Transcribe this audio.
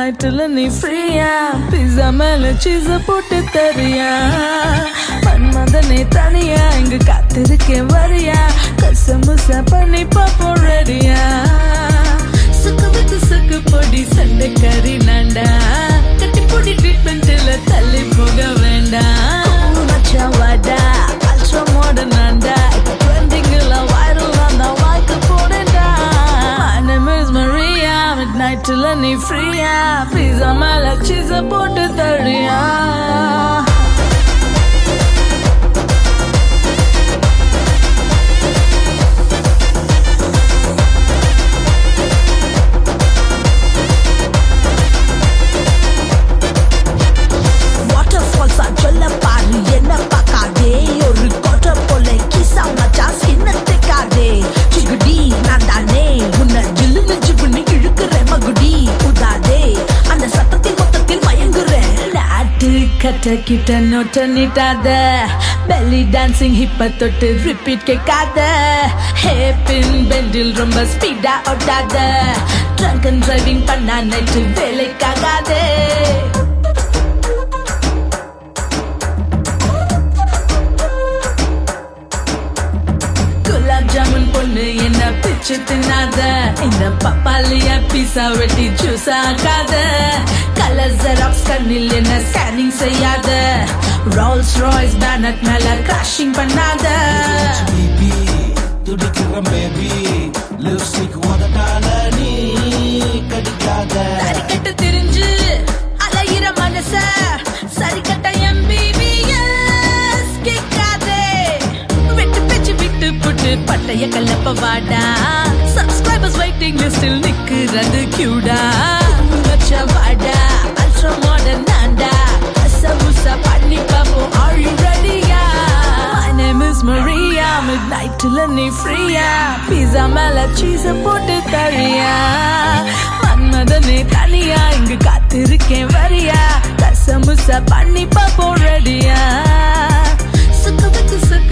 நைட்டுல நீ ஃப்ரீயா பிஸா மேல சீஸ போட்டு தரியா மன்மதனே தனியா இங்க காத்திருக்கேன் வரியா கசமுசா பண்ணி பாப்போம் ரெடியா சுக்கு வித்து சுக்கு பொடி சண்டை கறி நாண்டா கட்டி பொடி ட்ரீட்மெண்ட்ல தள்ளி போக வேண்டாம் மச்சான் வாடா அல்ட்ரா மாடர்ன் ஆண்டா இப்போ ட்ரெண்டிங்ல வைரல் ஆண்டா வாய்க்கு போடண்டா My name is Maria midnightல நீ ஃப்ரீயா பீஸா மேல சீஸ போட்டு தரியா வாட்டர் ஃபால்ஸா சொல்ல பாரு என்ன பார்க்காதே ஒரு கோட்டை போல கிசா மச்சா ஸ்கின்ன தேக்காதே சிகுடி நான் தானே உன்னை ஜில்லுன்னு ஜிபுன்னு இழுக்கிறேன் மகுடி உதாதே அந்த சத்தத்தில் மொத்தத்தில் மயங்குறேன் நாட்டு கட்ட கிட்ட நோட்ட நீட்டாத பெல்லி டான்சிங் ஹிப்ப தொட்டு ரிப்பீட் கேட்காத ஹே பின் பெண்டில் ரொம்ப ஸ்பீடா ஓட்டாத ட்ரங்க் அண்ட் டிரைவிங் பண்ணா நைட்டு வேலைக்காகாதே குலாப் ஜாமுன் பொண்ணு என்ன பிச்சு தின்னாத இந்த பப்பாளிய பீஸா வெட்டி ஜூஸ் ஆக்காத கலர் ஜெராக்ஸ் கண்ணில் என்ன ஸ்கேனிங் செய்யாத ரோல்ஸ் ராய்ஸ் பேனட் மேல கிராஷிங் பண்ணாத பேபி துடிக்கிற பேபி லிப்ஸ்டிக் உதட்டால நீ கடிக்காத சரி கட்டு திரிஞ்சு அலையிற மனச சரி கட்ட எம்பிபிஎஸ் கேட்காதே விட்டு பேச்சு விட்டு புட்டு பட்டைய கல்லப்ப வாடா சப்ஸ்கிரைபர்ஸ் வெயிட்டிங் லிஸ்டில் நிக்கிறது கியூடா வச்ச வாடா அல்ட்ரா மாடர்ன் நான்டா சமுசா பண்ணி பாப்போம் ஆர் யூ ரெடியா My name is Maria midnightல நீ ஃப்ரீயா பீஸா மேல சீஸ போட்டு தரியா மன்மதனே தனியா இங்கு காத்திருக்கேன் வரியா கசமுசா பண்ணி பாப்போம் ரெடியா சுக்கு வித்து சுக்கு